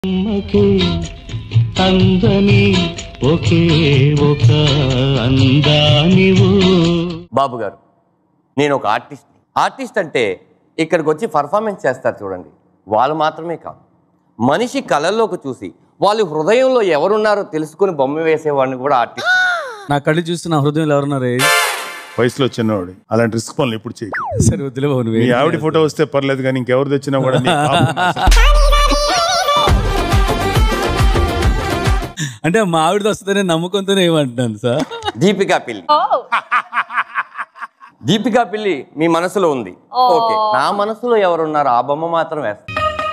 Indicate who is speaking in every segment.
Speaker 1: అమ్మకి అందని ఒకే ఒక అందానివు
Speaker 2: బాబు గారు నేను ఒక ఆర్టిస్ట్ ఆర్టిస్ట్ అంటే ఇక్కడికి వచ్చి పర్ఫార్మెన్స్ చేస్తారు చూడండి వాళ్ళు మాత్రమే కాదు మనిషి కళల్లోకి చూసి వాళ్ళు హృదయంలో ఎవరున్నారో తెలుసుకుని బొమ్మ వేసేవాడిని కూడా ఆర్టిస్ట్
Speaker 3: నా కళ్ళు చూస్తే నా హృదయంలో ఎవరున్నారే
Speaker 4: వయసులో చిన్నవాడు అలాంటి రిస్క్ పనులు ఎప్పుడు చేయకు
Speaker 3: సరే వదిలే బాబు నువ్వు
Speaker 4: మీ
Speaker 3: ఏం
Speaker 4: ఆవిడ
Speaker 3: చేస్తావు?
Speaker 4: ఫోటో వస్తే పర్లేదు కానీ ఇంకెవరు తెచ్చినా కూడా నీ పాపం నాశనం.
Speaker 3: అంటే మా ఆవిడది వస్తుందనే నమ్మకంతోనే ఏమంటున్నాను సార్
Speaker 2: దీపికా పిల్లి దీపికా పిల్లి మీ మనసులో ఉంది ఓకే నా మనసులో ఎవరున్నారు ఆ బొమ్మ మాత్రం వేస్తాను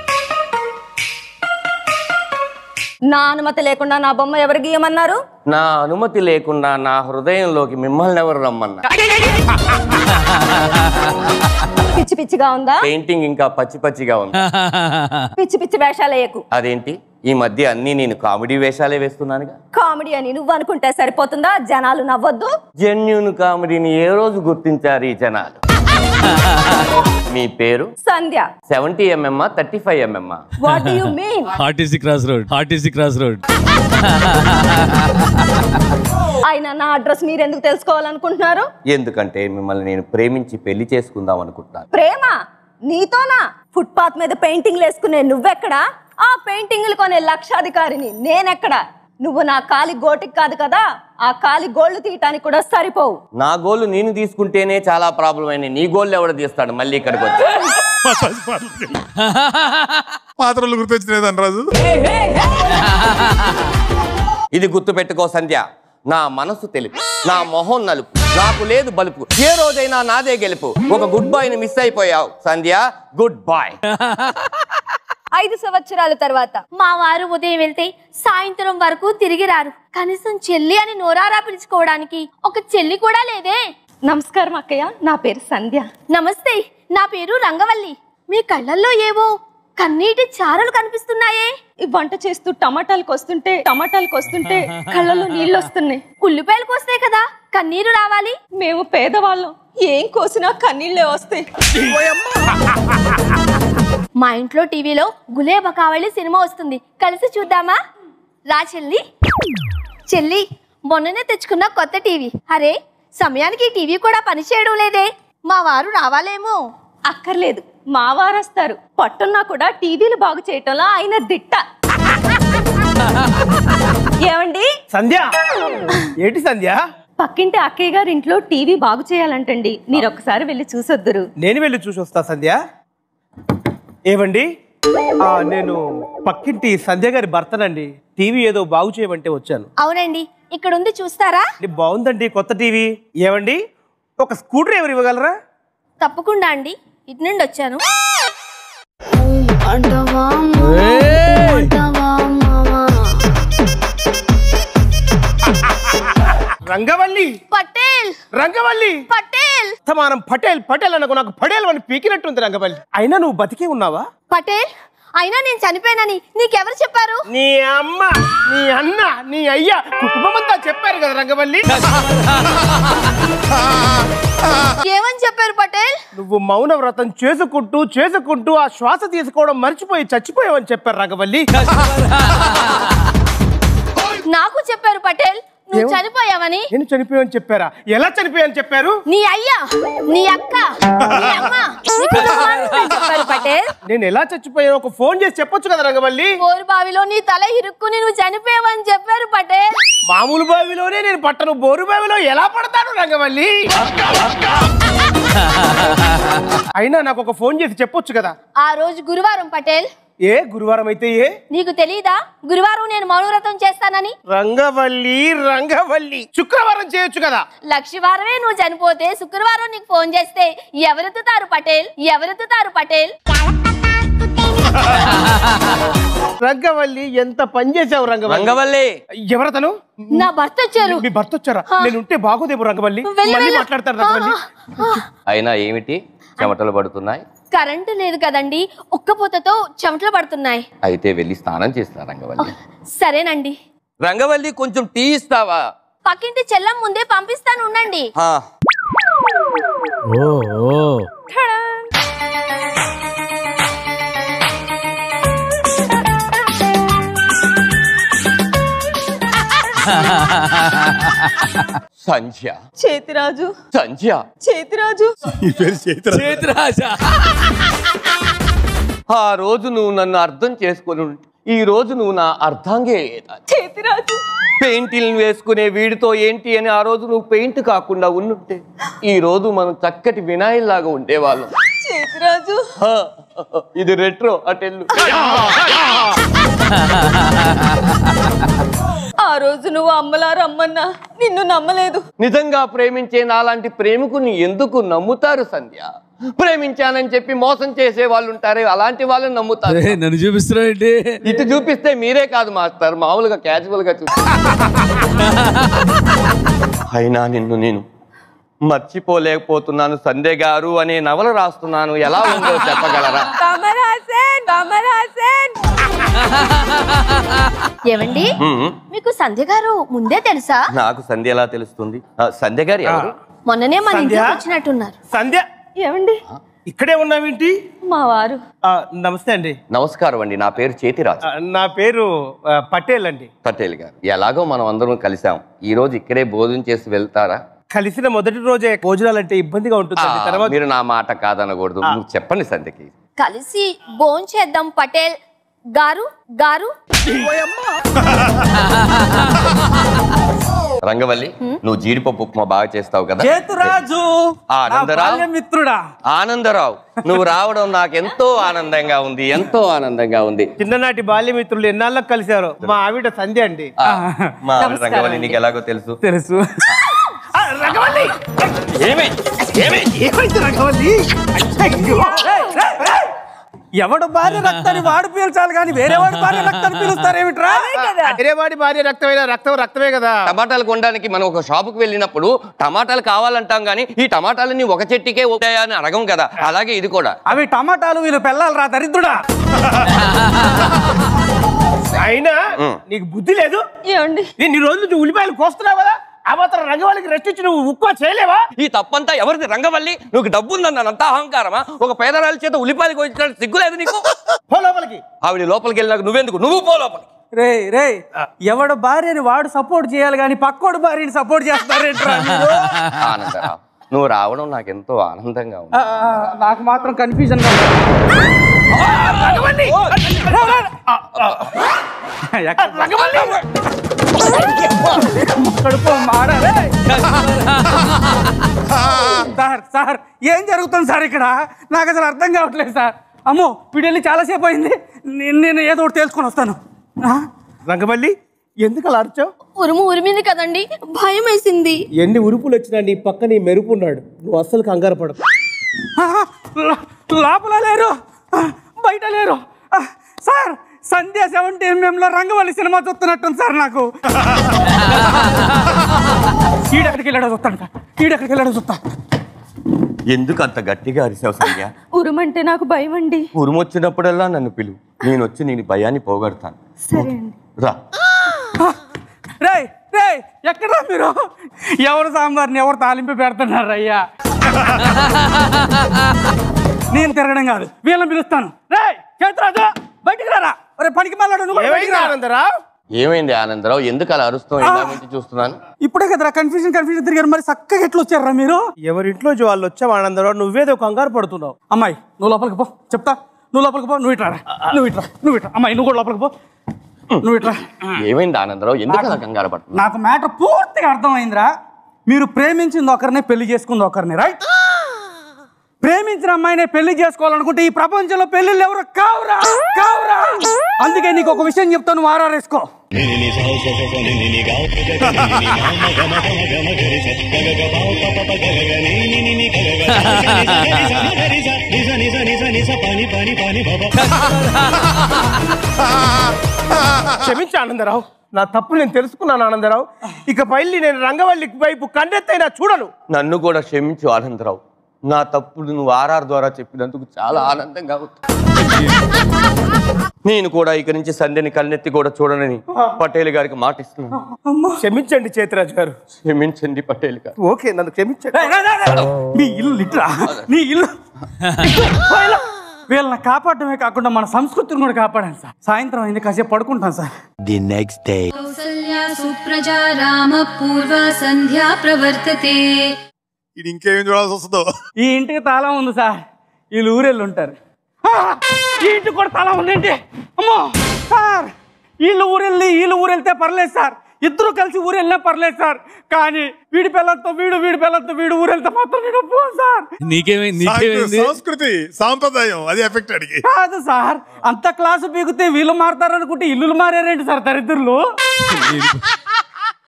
Speaker 5: నా అనుమతి లేకుండా నా బొమ్మ ఎవరు గీయమన్నారు
Speaker 2: నా అనుమతి లేకుండా నా హృదయంలోకి మిమ్మల్ని ఎవరు రమ్మన్నా
Speaker 5: పిచ్చి పిచ్చిగా ఉందా
Speaker 2: పెయింటింగ్ ఇంకా పచ్చి పచ్చిగా ఉంది
Speaker 5: పిచ్చి పిచ్చి వేషాలు వేయకు
Speaker 2: అదేంటి ఈ మధ్య అన్ని నేను కామెడీ వేషాలే వేస్తున్నానుగా
Speaker 5: కామెడీ అని నువ్వు అనుకుంటే సరిపోతుందా జనాలు నవ్వొద్దు
Speaker 2: జెన్యున్ కామెడీని ఏ రోజు గుర్తించారు ఈ జనాలు మీ పేరు
Speaker 5: Sandhya
Speaker 2: seventy MM thirty five MM
Speaker 5: what do you mean
Speaker 3: RTC cross road RTC cross road
Speaker 5: అయినా నా అడ్రస్ మీరు ఎందుకు తెలుసుకోవాలనుకుంటున్నారు
Speaker 2: ఎందుకంటే మిమ్మల్ని నేను ప్రేమించి పెళ్లి చేసుకుందాం అనుకుంటున్నాను
Speaker 5: ప్రేమ నీతోనా ఫుట్పాత్ మీద పెయింటింగ్లు వేసుకునే నువ్వెక్కడా ఆ పెయింటింగ్లు కొనే లక్షాధికారిని నేనెక్కడా నువ్వు నా కాలి గోటికి కాదు కదా ఆ కాలి గోళ్లు తీయటానికి కూడా సరిపోవు
Speaker 2: నా గోల్ నేను తీసుకుంటేనే చాలా ప్రాబ్లం అయినాయి నీ గోల్ ఎవడ తీస్తాడు మళ్ళీ ఇక్కడికి వచ్చి
Speaker 4: మసాజ్ పార్లర్. పాత్రలు గుర్తొచ్చినాయి రాజు
Speaker 2: ఇది గుర్తు పెట్టుకో సంధ్య నా మనసు తెలుపు నా మొహం నలుపు నాకు లేదు బలుపు ఏ రోజైనా నాదే గెలుపు ఒక గుడ్ బాయ్ ని మిస్ అయిపోయావు సంధ్య గుడ్ బాయ్
Speaker 6: ఐదు సంవత్సరాల తర్వాత మా వారు ఉదయం వెళ్తే సాయంత్రం వరకు తిరిగి రారు కనీసం చెల్లి అని నోరారా పిలుచుకోవడానికి ఒక చెల్లి కూడా లేదే
Speaker 5: నమస్కారం అక్కయ్య నా పేరు సంధ్య
Speaker 6: నమస్తే నా పేరు రంగవల్లి మీ కళ్ళల్లో ఏవో కన్నీటి చారలు కనిపిస్తున్నాయే
Speaker 5: ఈ వంట చేస్తూ టమాటాలకు వస్తుంటే టమాటాలకు వస్తుంటే కళ్ళలో నీళ్ళు వస్తున్నాయి
Speaker 6: ఉల్లిపాయలకు వస్తాయి కదా కన్నీరు రావాలి
Speaker 5: మేము పేదవాళ్ళం ఏం కోసినా కన్నీళ్ళే వస్తాయి
Speaker 6: మా ఇంట్లో టీవీలో గులేబ కావళి సినిమా వస్తుంది కలిసి చూద్దామా రా చెల్లి చెల్లి మొన్ననే తెచ్చుకున్న కొత్త టీవీ అరే సమయానికి ఈ టీవీ కూడా పనిచేయడం లేదే మా వారు రావాలేమో
Speaker 5: అక్కర్లేదు మా వారస్తారు పట్టున్నా కూడా టీవీలు బాగు చేయటంలో ఆయన దిట్ట ఏమండి
Speaker 7: సంధ్య ఏంటి సంధ్య
Speaker 5: పక్కింటి అక్కయ్య గారి ఇంట్లో టీవీ బాగు చేయాలంటండి మీరు ఒకసారి వెళ్ళి చూసొద్దురు
Speaker 7: నేను వెళ్ళి చూసి వస్తా సంధ్య ఏవండి ఆ, నేను పక్కింటి సంధ్య గారి భర్తనండి టీవీ ఏదో బాగు చేయమంటే వచ్చాను
Speaker 6: అవునండి ఇక్కడ ఉంది చూస్తారా
Speaker 7: ఇది బాగుందండి కొత్త టీవీ ఏవండి ఒక స్క్రూ డ్రైవర్ ఇవ్వగలరా
Speaker 6: తప్పకుండా అండి ఇటు నుండి వచ్చాను
Speaker 7: రంగవల్లి
Speaker 6: పటేల్
Speaker 7: రంగవల్లి
Speaker 6: పటేల్
Speaker 7: సమానం పటేల్ పటేల్ అనకు నాకు పటేల్ అని పీకినట్టుంది రంగవల్లి అయినా నువ్వు బతికే ఉన్నావా
Speaker 6: పటేల్ అయినా నేను చనిపోయానని నీకెవరు చెప్పారు
Speaker 7: నీ అమ్మ నీ అన్న నీ అయ్య కుటుంబం అంతా చెప్పారు కదా రంగవల్లి
Speaker 6: ఏమని చెప్పారు పటేల్
Speaker 7: నువ్వు మౌన వ్రతం చేసుకుంటూ చేసుకుంటూ ఆ శ్వాస తీసుకోవడం మర్చిపోయి చచ్చిపోయావని చెప్పారు రంగవల్లి
Speaker 6: నాకు చెప్పారు పటేల్ నువ్వు
Speaker 7: ఏమ-
Speaker 6: చనిపోయావని
Speaker 7: నేను చనిపోయావని చెప్పారా ఎలా చనిపోయావని చెప్పారు
Speaker 6: నీ అయ్యా నీ అక్క నీ అమ్మ నీ కుటుంబాన్నంతా చెప్పారు పటేల్
Speaker 7: నేను ఎలా చచ్చిపోయానో ఒక ఫోన్ చేసి చెప్పొచ్చు కదా రంగవల్లి
Speaker 6: కోరు బావిలో నీ తల ఇరుక్కుని నువ్వు చనిపోయావని చెప్పారు పటేల్
Speaker 7: మామూలు బావిలోనే నేను పట్టను బోరు బావిలో ఎలా పడతాను రంగవల్లి అయినా నాకు ఒక ఫోన్ చేసి చెప్పొచ్చు కదా
Speaker 6: ఆ రోజు గురువారం పటేల్
Speaker 7: ఏ గురువారం అయితే ఏ
Speaker 6: నీకు తెలీదా గురువారం నేను మౌనవ్రతం చేస్తానని
Speaker 7: రంగవల్లి రంగవల్లి శుక్రవారం చేయొచ్చు కదా
Speaker 6: లక్షవారమే నువ్వు చనిపోతే శుక్రవారం నీకు ఫోన్ చేస్తే ఎవరెత్తుతారు పటేల్ ఎవరెత్తుతారు పటేల్
Speaker 7: రంగవల్లి ఎంత పని చేసావు రంగవల్లి
Speaker 2: రంగవల్లి
Speaker 7: ఎవరతను
Speaker 6: నా భర్త వచ్చారు
Speaker 7: మీ భర్త వచ్చారా నేను ఉంటే బాగోదేమో రంగవల్లి
Speaker 6: వెళ్ళి,
Speaker 7: మళ్ళీ
Speaker 6: వెళ్ళు.
Speaker 7: మాట్లాడతాను రంగవల్లి
Speaker 2: అయినా ఏమిటి చెమటలు పడుతున్నాయి
Speaker 6: కరెంటు లేదు కదండి ఒక్కపోతతో చెమటలు పడుతున్నాయి
Speaker 2: అయితే వెళ్ళి స్నానం చేస్తా రంగవల్లి
Speaker 6: సరేనండి
Speaker 2: రంగవల్లి కొంచెం టీ ఇస్తావా
Speaker 6: పక్కింటి చెల్లం ముందే పంపిస్తాను ఉండండి
Speaker 2: హా.
Speaker 3: ఓ ఓ
Speaker 2: సంధ్య
Speaker 5: చేతిరాజు
Speaker 2: సంధ్య
Speaker 5: చేతిరాజు
Speaker 4: ఈ పేరు చైత్ర
Speaker 3: చేతిరాజ
Speaker 2: ఆ రోజు నువ్వు నన్ను అర్థం చేసుకొని ఉంటే ఈ రోజు నువ్వు నా అర్థంగే అయ్యేదాన్ని.
Speaker 5: చేతిరాజు
Speaker 2: పెయింటిల్ని వేసుకునే వీడితో ఏంటి అని ఆ రోజు నువ్వు పెయింట్ కాకుండా ఉండుంటే ఈ రోజు మనం చక్కటి వినాయల్లాగా ఉండేవాళ్ళం
Speaker 5: చేతిరాజు
Speaker 2: హ, ఇది రెట్రో అటెల్లు
Speaker 5: ఆ రోజు నువ్వు అమ్మలా రమ్మన్నా నిన్ను నమ్మలేదు
Speaker 2: నిజంగా ప్రేమించే నాలాంటి ప్రేమికుని ఎందుకు నమ్ముతారు సంధ్య ప్రేమించానని చెప్పి మోసం చేసే వాళ్ళు ఉంటారే అలాంటి వాళ్ళని నమ్ముతారు
Speaker 3: అరే నన్ను చూపిస్తున్నావు ఏంటి
Speaker 2: ఇటు చూపిస్తే మీరే కాదు మాస్టర్ మామూలుగా క్యాజువల్ గా చూసి అయినా నిన్ను నేను మర్చిపోలేకపోతున్నాను సంధ్య గారు అనే నవల రాస్తున్నాను ఎలా ఉందో చెప్పగలరా
Speaker 5: కమల్ హాసన్ కమల్ హాసన్
Speaker 6: ఏమండి
Speaker 2: హ్మ్.
Speaker 6: మీకు సంధ్య గారు ముందే తెలుసా
Speaker 2: నాకు సంధ్య ఎలా తెలుస్తుంది ఆ, సంధ్య గారు ఎవరు
Speaker 6: మొన్ననే మన
Speaker 7: సంధ్య?
Speaker 6: ఇంటికి వచ్చినట్టున్నారు
Speaker 7: సంధ్య
Speaker 5: ఏమండి
Speaker 7: ఇక్కడే ఉన్నావేంటి
Speaker 5: మా వారు
Speaker 7: ఆ, నమస్తే అండి
Speaker 2: నమస్కారం అండి నా పేరు చేతిరాజు
Speaker 7: ఆ, నా పేరు ఆ, పటేల్ అండి
Speaker 2: పటేల్ గారు ఎలాగో మనం అందరం కలిసాం ఈ రోజు ఇక్కడే భోజనం చేసి వెళ్తారా
Speaker 7: కలిసిన మొదటి రోజే భోజనాలు అంటే ఇబ్బందిగా
Speaker 2: ఆ,
Speaker 7: ఉంటుందండి తర్వాత
Speaker 2: మీరు నా మాట కాదనకూడదు నువ్వు చెప్పండి సంధ్యకి
Speaker 6: కలిసి భోంచేద్దాం పటేల్ గారు గారు
Speaker 2: రంగవల్లి నువ్వు జీడిపప్పు ఉప్మా బాగా చేస్తావు కదా
Speaker 7: చేతురాజు
Speaker 2: ఆ,
Speaker 7: నా
Speaker 2: ఆనందరావు?
Speaker 7: బాల్యమిత్రుడా
Speaker 2: ఆనందరావు నువ్వు రావడం నాకు ఎంతో ఆనందంగా ఉంది ఎంతో ఆనందంగా ఉంది
Speaker 7: చిన్ననాటి బాల్యమిత్రులు ఎన్నాళ్ళకి కలిశారు మా ఆవిడ సంధ్య అండి
Speaker 2: ఆ, మా ఆవిడ రంగవల్లి నీకు ఎలాగో తెలుసు
Speaker 7: తెలుసు ఆ, రఘవల్లి!
Speaker 2: ఏమి ఏమి
Speaker 7: ఏమైంది రఘవల్లి అయ్యో! ఎవడు భార్య రక్తాన్ని వాడు పీల్చాలి కానీ వేరే వాడి భార్య రక్తాన్ని పీలుస్తారేమిట్రా వేరే వాడి భార్య రక్తమైన రక్తం రక్తమే కదా
Speaker 2: టమాటాలు కొనడానికి మనం ఒక షాపుకి వెళ్ళినప్పుడు టమాటాలు కావాలంటాం కానీ ఈ టమాటాలన్నీ ఒక చెట్టుకే ఉంటాయా అని అడగం కదా అలాగే ఇది కూడా
Speaker 7: అవి టమాటాలు వీళ్ళు పెళ్ళాలి రా దరిద్రుడా అయినా నీకు బుద్ధి లేదు
Speaker 5: ఏమండి
Speaker 7: నేను ఈ రోజు నువ్వు ఉల్లిపాయలు కోస్తున్నావు కదా ఆ మాత్రం రంగవాళ్ళకి రెస్ట్ ఇచ్చి నువ్వు ఉక్కువ చేయలేవా
Speaker 2: ఈ తప్పంతా ఎవరిది రంగవల్లి నువ్వు డబ్బు ఉందన్న అంత అహంకారమా ఒక పేదరాల చేత ఉల్లిపాయలు కోయించడానికి సిగ్గులేదు నీకు
Speaker 7: పో లోపలికి
Speaker 2: ఆవిడ లోపలికి వెళ్ళినాక నువ్వెందుకు నువ్వు పో లోపలికి
Speaker 7: రే రే ఎవడు భార్యని వాడు సపోర్ట్ చేయాలి కానీ పక్కోడు భార్యని సపోర్ట్ చేస్తారేంట్రా మీరు?
Speaker 2: ఆనందరావు నువ్వు రావడం నాకు ఎంతో ఆనందంగా ఉంది
Speaker 7: ఆ, ఆ, నాకు మాత్రం కన్ఫ్యూజన్ సార్ సార్ ఏం జరుగుతుంది సార్ ఇక్కడ నాకు అసలు అర్థం కావట్లేదు సార్ అమ్మో వీడు వెళ్ళి చాలాసేపు అయింది నేను నేను ఏదో ఒకటి తెలుసుకొని వస్తాను రంగమల్లి ఎందుకు అలా అరిచావు
Speaker 6: ఉరుము ఉరిమింది కదండి భయం వేసింది
Speaker 7: ఎన్ని ఉరుపులు వచ్చినా నీ పక్క నీ మెరుపు ఉన్నాడు నువ్వు అస్సలు కంగారు పడదు లోపల లేరు ఆ, బయట లేరు ఆ, సార్ సంధ్య సెవెంటీన్ ఎంఎంలో రంగవల్లి సినిమా చూస్తున్నట్టుంది సార్ నాకు ఈడెక్కడికి వెళ్ళాడో చూస్తాను సార్ ఈడెక్కడికి వెళ్ళాడో చూస్తా
Speaker 2: ఎందుకు అంత గట్టిగా అరిసావు సంధ్య
Speaker 5: ఉరుమంటే నాకు భయం అండి
Speaker 2: ఉరుమొచ్చినప్పుడల్లా నన్ను పిలు నేను వచ్చి నేను భయాన్ని పోగొడతాను
Speaker 5: సరే అండి
Speaker 2: రా
Speaker 7: రే రే ఎక్కడా మీరు ఎవరు సాంబార్ని ఎవరు తాలింపు పెడుతున్నారు అయ్యా నేను తిరగడం కాదు వీళ్ళని పిలుస్తాను రే చేతురాజు బయటికి రారా ఒరే పనికి మళ్ళాడు నువ్వు కూడా బయటికి రా.
Speaker 2: ఏమైంది ఆనందరావు ఎందుకు అలా అరుస్తావు ఇందా నుంచి చూస్తున్నాను
Speaker 7: ఇప్పుడే కదరా కన్ఫ్యూజన్ కన్ఫ్యూజన్ తిరిగారు మరి చక్కగా ఎట్లా వచ్చారా మీరు ఎవరింట్లో వాళ్ళు వచ్చావు ఆనందరావు నువ్వేదో కంగారు పడుతున్నావు అమ్మాయి నువ్వు లోపలికి పో చెప్తా నువ్వు లోపలికి పో నువ్వు ఇట్రా రా. నువ్వు ఇట్రా నువ్వు ఇట్రా అమ్మాయి నువ్వు కూడా లోపలికి పో నువ్వు ఇట్రా
Speaker 2: ఏమైంది ఆనందరావు ఎందుకు అలా కంగారు పడుతున్నావు
Speaker 7: నాకు మ్యాటర్ పూర్తిగా అర్థమైందిరా మీరు ప్రేమించింది ఒకరిని పెళ్లి చేసుకుంది ఒకరిని రైట్ ప్రేమించిన అమ్మాయినే పెళ్లి చేసుకోవాలనుకుంటే ఈ ప్రపంచంలో పెళ్లిళ్ళు ఎవరు కావురా కావురా అందుకే నీకు ఒక విషయం చెప్తాను వారారేసుకో క్షమించి ఆనందరావు నా తప్పు నేను తెలుసుకున్నాను ఆనందరావు ఇక పైల్లి నేను రంగవల్లి వైపు కండెత్తైనా చూడను
Speaker 2: నన్ను కూడా క్షమించు ఆనందరావు నా తప్పుడు నువ్వు ఆర్ఆర్ ద్వారా చెప్పినందుకు చాలా ఆనందంగా ఉంది నేను కూడా ఇక నుంచి సంధ్యని కన్నెత్తి కూడా చూడనని పటేల్ గారికి మాటిస్తున్నాను
Speaker 7: క్షమించండి చేతిరాజు గారు
Speaker 2: క్షమించండి పటేల్ గారు
Speaker 7: ఓకే నన్ను క్షమించండి నీ ఇల్లు లిట్రా నీ ఇల్లు వీళ్ళని కాపాడటమే కాకుండా మన సంస్కృతిని కూడా కాపాడాను సార్ సాయంత్రం అయింది కాసేపు పడుకుంటాను సార్
Speaker 8: कौसल्या सुप्रजा रामपूर्वा सन्ध्या प्रवर्तते
Speaker 4: ఇది ఇంకేం చూడాల్సి వస్తుందో
Speaker 7: ఈ ఇంటికి తాళం ఉంది సార్ వీళ్ళు ఊరెళ్ళి ఉంటారు ఆ! ఈ ఇంటికి కూడా తాళం ఉందేంటి అమ్మో సార్ వీళ్ళు ఊరెళ్ళి వీళ్ళు ఊరెళ్తే పర్లేదు సార్ ఇద్దరు కలిసి ఊరెళ్ళినా పర్లేదు సార్ కానీ వీడి పిల్లలతో వీడు వీడి పిల్లలతో వీడు ఊరెళ్తే మాత్రం నేను ఒప్పుకోను సార్
Speaker 3: నీకేమై నీకేమైంది
Speaker 4: సంస్కృతి సాంప్రదాయం అది ఎఫెక్ట్ అడిగి
Speaker 7: కాదు సార్ అంత క్లాసు పీకితే వీళ్ళు మారుతారనుకుంటే ఇల్లులు మారారేంటి సార్ దరిద్రులు